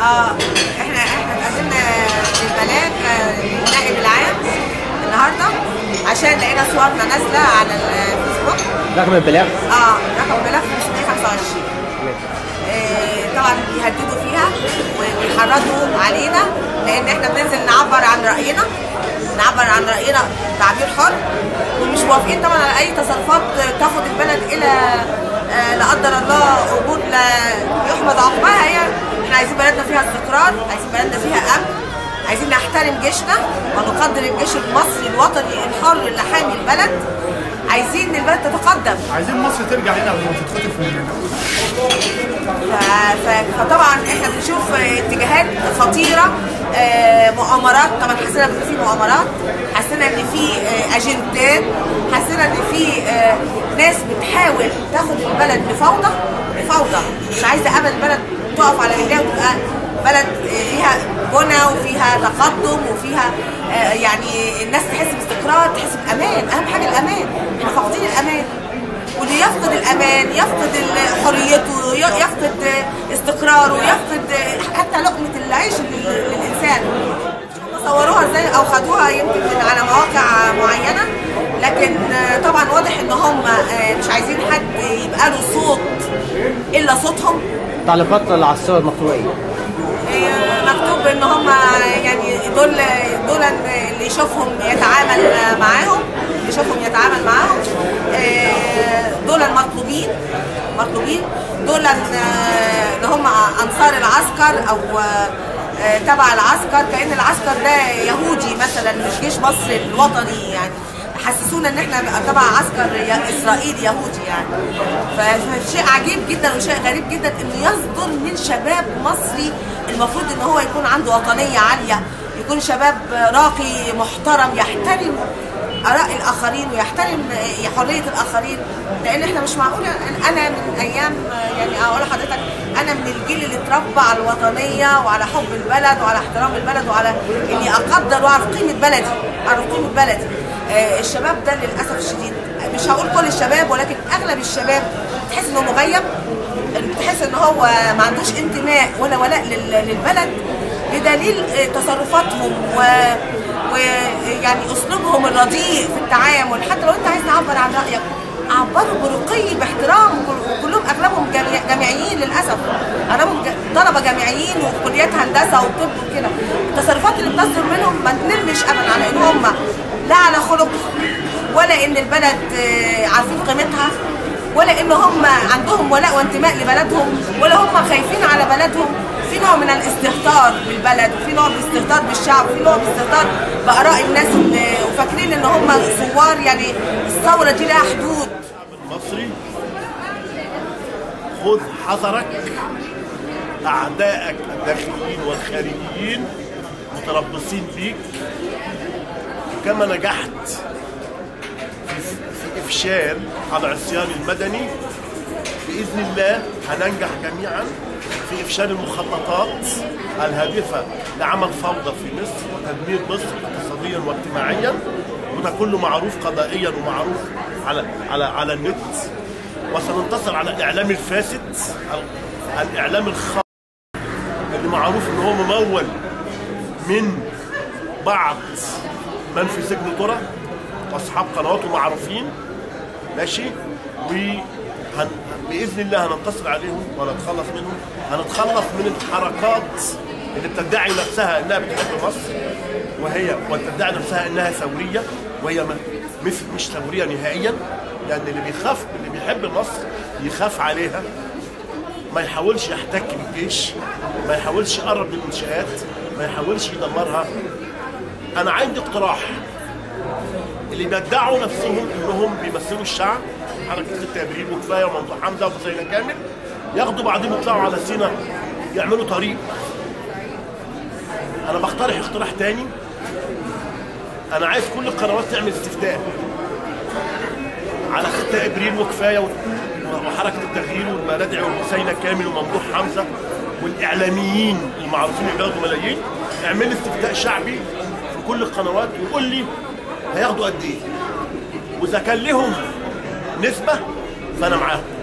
اه احنا احنا اتقدمنا للبلاغ آه، للنائب العام النهارده عشان لقينا صورنا نازله على الفيسبوك رقم البلاغ اه رقم بلاغ 525 آه، طبعا بيهددوا فيها و- ويحرضوا علينا لان احنا بننزل نعبر عن راينا نعبر عن راينا تعبير حر ومش موافقين طبعا على اي تصرفات تاخد البلد الى آه، لا قدر الله امور لا يحمد عقباها هي احنا عايزين بلدنا فيها استقرار عايزين بلدنا فيها امن عايزين نحترم جيشنا ونقدر الجيش المصري الوطني الحر اللي حامي البلد عايزين البلد تتقدم عايزين مصر ترجع هنا قبل ما تتخطف مننا ف- ف- فطبعا احنا بنشوف اتجاهات خطيره آه، مؤامرات طبعا حسينا ان في مؤامرات حسينا ان في آه، اجندات حسينا ان في آه، ناس بتحاول تاخد البلد لفوضى لفوضى مش عايزه ابدا البلد تقف على رجليها وتبقى بلد آه، فيها بنى وفيها تقدم وفيها آه، يعني الناس تحس باستقرار تحس بامان اهم حاجه الامان احنا فاقدين الامان واللي يفقد الامان يفقد ال- حريته ي- يفقد استقراره يفقد حتى لقمه العيش لل- للانسان صوروها ازاي او خدوها يمكن من على مواقع معينه لكن طبعا واضح ان هم مش عايزين حد يبقى له صوت الا صوتهم تعليقات على الصور المقطوعة ايه؟ مكتوب ان هم يعني دول دول اللي يشوفهم يتعامل معاهم اللي يشوفهم يتعامل معاهم آه، دول المطلوبين مطلوبين دول اللي هم انصار العسكر او آه، تبع العسكر كان العسكر ده يهودي مثلا مش جيش مصر الوطني يعني حسسونا ان احنا بقى تبع عسكر ي- اسرائيلي يهودي يعني ف- فشيء عجيب جدا وشيء غريب جدا انه يصدر من شباب مصري المفروض ان هو يكون عنده وطنيه عاليه يكون شباب راقي محترم يحترم اراء الاخرين ويحترم حريه الاخرين لان احنا مش معقول انا من ايام يعني اقول لحضرتك انا من الجيل اللي اتربى على الوطنيه وعلى حب البلد وعلى احترام البلد وعلى اني اقدر واعرف قيمه بلدي اعرف قيمه بلدي آه، الشباب ده للاسف الشديد مش هقول كل الشباب ولكن اغلب الشباب تحس انه مغيب تحس ان هو ما عندوش انتماء ولا ولاء لل- للبلد بدليل آه، تصرفاتهم و ويعني اسلوبهم الرديء في التعامل حتى لو انت عايز تعبر عن رايك عبروا برقي باحترام وكل- وكلهم اغلبهم جامع- جامعيين للاسف اغلبهم ج- طلبه جامعيين وكليات هندسه وطب وكده التصرفات اللي بتصدر منهم ما نلمش ابدا على ان هم لا على خلق ولا ان البلد آه، عارفين قيمتها ولا ان هم عندهم ولاء وانتماء لبلدهم ولا هم خايفين على بلدهم في نوع من الاستهتار بالبلد وفي نوع من الاستهتار بالشعب وفي نوع من الاستهتار باراء الناس اللي وفاكرين ان هم ثوار يعني الثوره دي لها حدود المصري خذ حذرك أعدائك الداخليين والخارجيين متربصين بيك كما نجحت في, في إفشال العصيان المدني بإذن الله هننجح جميعا في إفشال المخططات الهادفة لعمل فوضى في مصر وتدمير مصر اقتصاديا واجتماعيا وده كله معروف قضائيا ومعروف على على على النت وسننتصر على الإعلام الفاسد ال- الإعلام الخاطئ اللي معروف إن هو ممول من بعض من في سجن ترى واصحاب قنواته معروفين ماشي و هن... باذن الله هننتصر عليهم ونتخلص منهم هنتخلص من الحركات اللي بتدعي نفسها انها بتحب مصر وهي وتدعي نفسها انها ثوريه وهي م- مثل مش ثوريه نهائيا لان اللي بيخاف اللي بيحب مصر يخاف عليها ما يحاولش يحتك بالجيش ما يحاولش يقرب من المنشآت ما يحاولش يدمرها انا عندي اقتراح اللي بيدعوا نفسهم انهم بيمثلوا الشعب حركه 6 ابريل وكفايه وممدوح حمزه وحسين كامل ياخدوا بعضهم يطلعوا على سينا يعملوا طريق انا بقترح اقتراح تاني انا عايز كل القنوات تعمل استفتاء على 6 ابريل وكفايه و- وحركه التغيير والمنادع والحسين كامل وممدوح حمزه والاعلاميين المعروفين اللي بياخدوا ملايين اعمل استفتاء شعبي في كل القنوات وقول لي هياخدوا قد ايه واذا كان لهم نسبه فانا معاهم